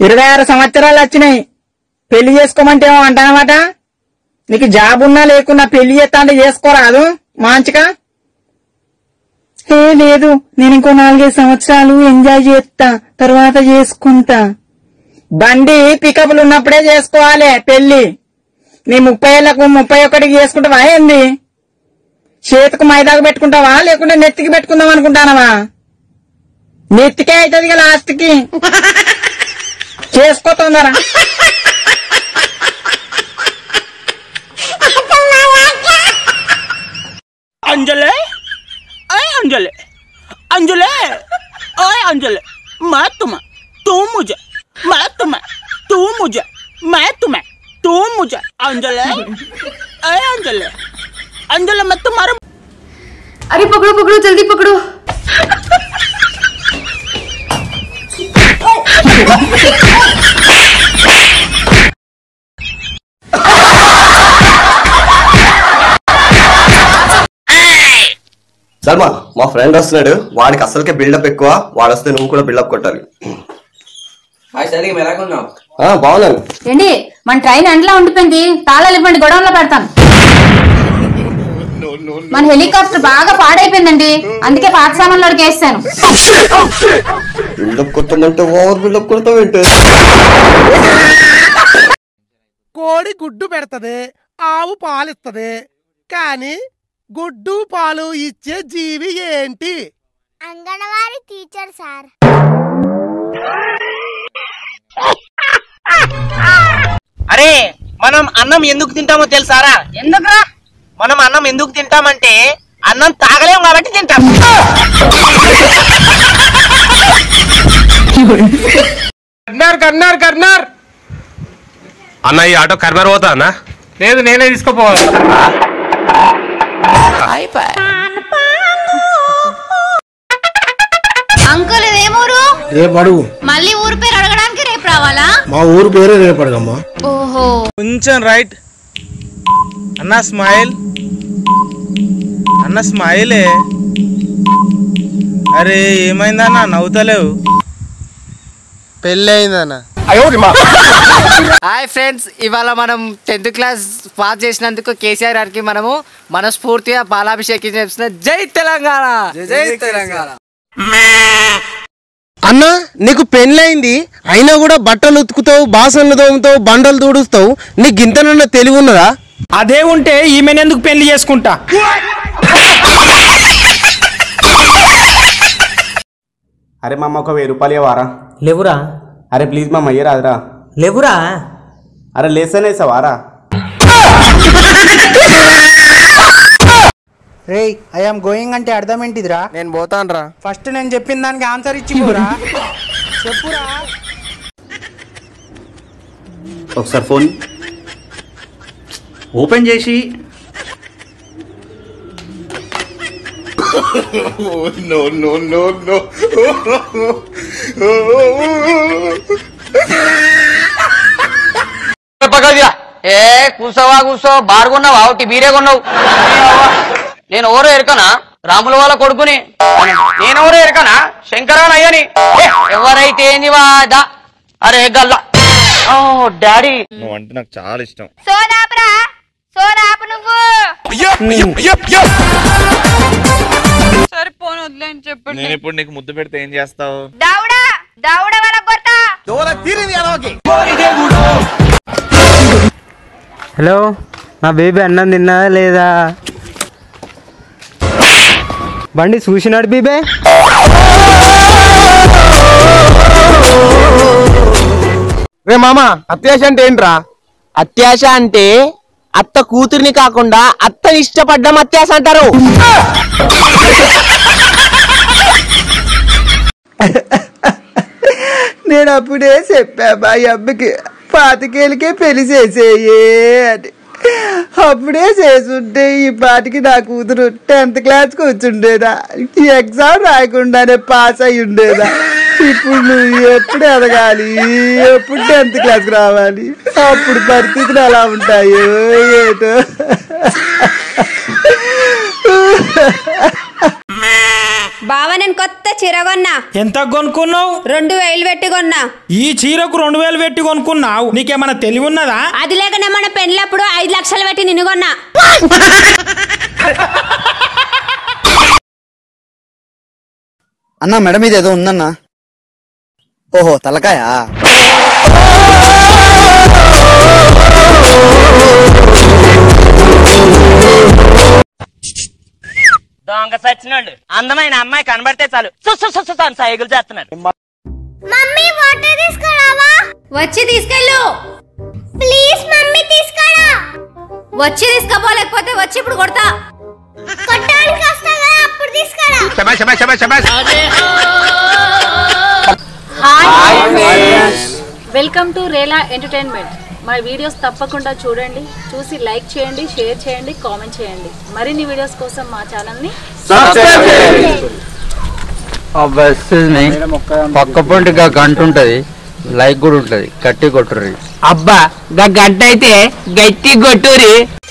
ఇరవై ఆరు సంవత్సరాలు వచ్చినాయి పెళ్లి చేసుకోమంటే ఏమో అంటానమాట నీకు జాబ్ ఉన్నా లేకున్నా పెళ్లి చేస్తా అంటే చేసుకోరాదు మంచిగా ఏ లేదు నేను ఇంకో నాలుగైదు సంవత్సరాలు ఎంజాయ్ చేస్తా తర్వాత చేసుకుంటా బండి పికప్లు ఉన్నప్పుడే చేసుకోవాలి పెళ్లి నీ ముప్పై ఏళ్లకు ముప్పై ఒకటికి చేసుకుంటావా ఏంది చేతికి మైదాకు పెట్టుకుంటావా లేకుంటే నెత్తికి పెట్టుకుందాం అనుకుంటానవా నెత్తికే అవుతుంది ఇక లాస్ట్కి చేసుకో తొందర अंजलि अरे अंजलि अंजलि अरे अंजलि मैं तुम्हें तू मुझे मैं तुम्हें तू मुझे मैं तुम्हें तू मुझे अंजलि अरे अंजलि अंजलि मैं तुम्हारा अरे पकड़ो पकड़ो जल्दी पकड़ो సల్మా మా ఫ్రెండ్ వస్తున్నాడు వాడికి అసలుకే బిల్డప్ ఎక్కువ వాడు వస్తే నువ్వు కూడా బిల్డప్ కొట్టాలి హాయ్ సలీం ఎలాగున్నావు ఆ, బాగున్నాను ఏంటి మన ట్రైన్ ఎండలో ఉండిపోయింది తాళాలు ఇవ్వండి గొడవలో పెడతాను మన హెలికాప్టర్ బాగా పాడైపోయిందండి అందుకే పాత సామాన్లోకి వేస్తాను బిల్డప్ కొట్టమంటే ఓవర్ బిల్డప్ కొడతావేంటి కోడి గుడ్డు పెడతది ఆవు పాలిస్తది కానీ గుడ్డు పాలు ఇచ్చే జీవి ఏంటి అంగన్వాడీ టీచర్ సార్ అరే మనం అన్నం ఎందుకు తింటామో తెలుసారా ఎందుకురా మనం అన్నం ఎందుకు తింటామంటే అన్నం తాగలేం కాబట్టి తింటాం కర్నార్ కర్నార్ కర్నార్ అన్న ఈ ఆటో కర్మర్ పోతా అన్న లేదు నేనే తీసుకోపోవాలి అంకుల్ ఇదేమూరు రేపు అడుగు మళ్ళీ ఊరు పేరు అడగడానికి రేపు రావాలా మా ఊరు పేరే రేపు అడగమ్మా ఓహో కొంచెం రైట్ అన్న స్మైల్ అన్న స్మైలే అరే ఏమైందన్నా నవ్వుతలేవు పెళ్ళి అయిందన్న హాయ్ ఫ్రెండ్స్ ఇవాళ మనం టెన్త్ క్లాస్ పాస్ చేసినందుకు కేసీఆర్ గారికి మనము మనస్ఫూర్తిగా పాలాభిషేకం చేస్తున్న జై తెలంగాణ జై తెలంగాణ అన్న నీకు పెళ్ళైంది అయినా కూడా బట్టలు ఉతుకుతావు బాసనలు తోముతావు బండలు దూడుస్తావు నీకు ఇంతనన్నా తెలివి ఉన్నదా అదే ఉంటే ఈమెనెందుకు పెళ్లి చేసుకుంటా అరే మామ ఒక వెయ్యి రూపాయలు ఇవ్వరా లేవురా అరే ప్లీజ్ మామ అయ్యరాదురా లేవురా అరే లేసనే వేసావారా రేయ్ ఐఎమ్ గోయింగ్ అంటే అర్థం ఏంటిదిరా నేను పోతానురా ఫస్ట్ నేను చెప్పిన దానికి ఆన్సర్ ఇచ్చిపోరా చెప్పురా ఒకసారి ఫోన్ ఓపెన్ చేసి ఏ కూసోవా కూసో బార్ కొన్నావు ఆవుటి బీరే కొన్నావు నేను ఎవరో ఎరకనా రాముల వాళ్ళ కొడుకుని నేను ఎవరో ఎరకనా శంకరాన్ అయ్యని ఏ, ఎవరైతే ఏంది వాదా అరే గల్లా ఓ డాడీ నువ్వు అంటే నాకు చాలా ఇష్టం సోనాపురా సోనాపు నువ్వు సరిపోను వదిలేని చెప్పండి నేను ఇప్పుడు నీకు ముద్దు పెడితే ఏం చేస్తావు దౌడా దౌడ వల కొత్త హలో నా బేబీ అన్నం తిన్నదా లేదా బండి చూసినాడు బీబే రే మామ అత్యాశ అంటే ఏంట్రా అత్యాశ అంటే అత్త కూతుర్ని కాకుండా అత్తని ఇష్టపడ్డం అత్యాశ అంటారు నేను అప్పుడే చెప్పా మా అమ్మకి పాతికేళ్ళకే పెళ్లి చేసేయే అని అప్పుడే చేసుంటే ఈ పాటికి నా కూతురు టెన్త్ క్లాస్కి వచ్చుండేదా ఈ ఎగ్జామ్ రాయకుండానే పాస్ అయి ఉండేదా ఇప్పుడు నువ్వు ఎప్పుడు ఎదగాలి ఎప్పుడు టెన్త్ క్లాస్కి రావాలి అప్పుడు పరిస్థితులు ఎలా ఉంటాయో ఏటో బావ నేను కొత్త చీర కొన్నా ఎంత కొనుక్కున్నావు రెండు వేలు పెట్టి కొన్నా ఈ చీరకు రెండు వేలు పెట్టి కొనుక్కున్నావు నీకేమైనా తెలివి ఉన్నదా అది లేకనే మన పెళ్ళప్పుడు ఐదు లక్షలు పెట్టి నిన్ను కొన్నా అన్న మేడం ఇది ఏదో ఉందన్నా ఓహో తలకాయ దొంగ సచ్చినాడు అందమైన అమ్మాయి కనబడితే చాలు సుస్సు సుస్సు అని సైకిల్ చేస్తున్నాడు మమ్మీ వాటర్ తీసుకురావా వచ్చి తీసుకెళ్ళు ప్లీజ్ మమ్మీ తీసుకురా వచ్చి తీసుకపోలేకపోతే వచ్చి ఇప్పుడు కొడతా కొట్టడానికి వస్తా కదా అప్పుడు తీసుకురా వెల్కమ్ టు రేలా ఎంటర్టైన్మెంట్ మా వీడియోస్ తప్పకుండా చూడండి చూసి లైక్ చేయండి షేర్ చేయండి కామెంట్ చేయండి మరిన్ని వీడియోస్ కోసం మా ఛానల్ని పక్క పొంటి గంట ఉంటది లైక్ కూడా ఉంటది కట్టి కొట్టుర్రి అబ్బా గా గడ్డ అయితే గట్టి కొట్టురి